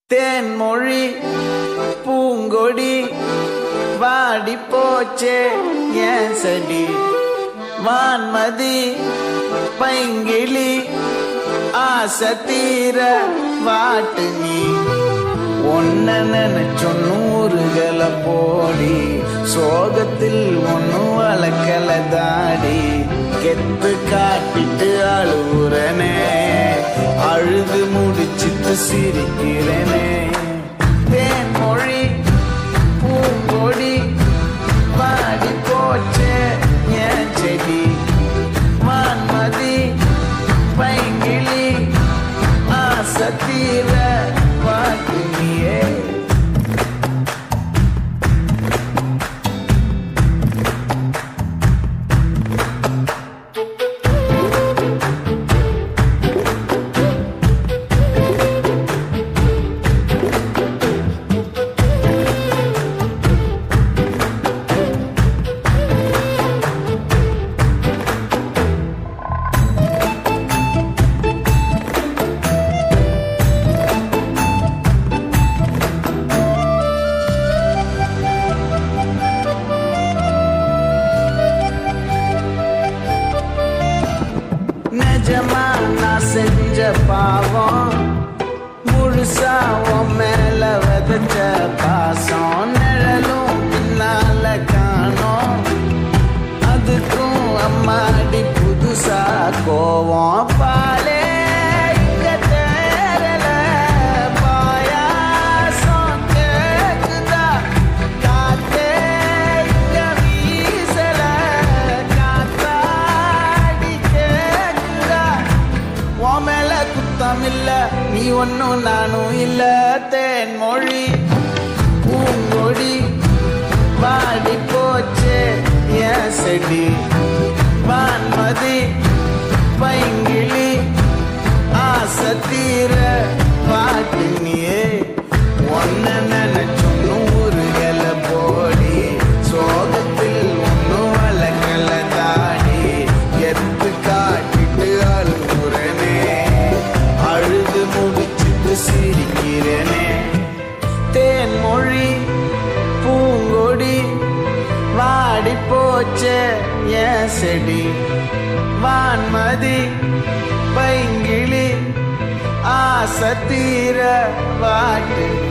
தேன்மொழி பூங்கொடி வாடி போச்சே ஏன் செடி வான்மதி பைங்கிளி ஆசை தீர வாட்டு நீ ஒன்ன நினைச்சொ நூறுகள போடி சோகத்தில் ஒண்ணு வளர்க்கல தாடி கெத்து காட்டிட்டு அழுவுறனே அழுது முடிச்சிட்டு சிரிக்கிறனே தேன்மொழி பூங்கொடி பாடி போச்சே என் செடி வான்மதி பைங்கிளி ஆசை தீர வாக்குனியே நிஜமா நான் செஞ்ச பாவம் முழுசா உன் மேல விதைச்ச பாசம் நிழலும் பின்னால காணோம் அதுக்கும் அம்மாடி புதுசா கோவம் பாலே இங்க தேறல பாயாசம் கேக்குதா காத்தே இங்க வீசல காத்தாடி கேக்குதா உன் மேல குத்தம் இல்ல நீ ஒன்னும் நானும் இல்ல தேன்மொழி பூங்கொடி வாடி போச்சே என் செடி வான்மதி பைங்கிளி ஆசை தீர பாட்டு நீயே ஒன்ன நினைச்சும் நூறுகள போடி சோகத்தில் ஒன்னும் வளர்க்கல தாடி எத்து காட்டிட்டு அழுகுறனே அழுது முடிச்சிட்டு சிரிக்கிறனே தேன்மொழி பூங்கொடி வாடி போச்சே என் செடி வான்மதி பைங்கிளி ஆசை தீர வாட்டு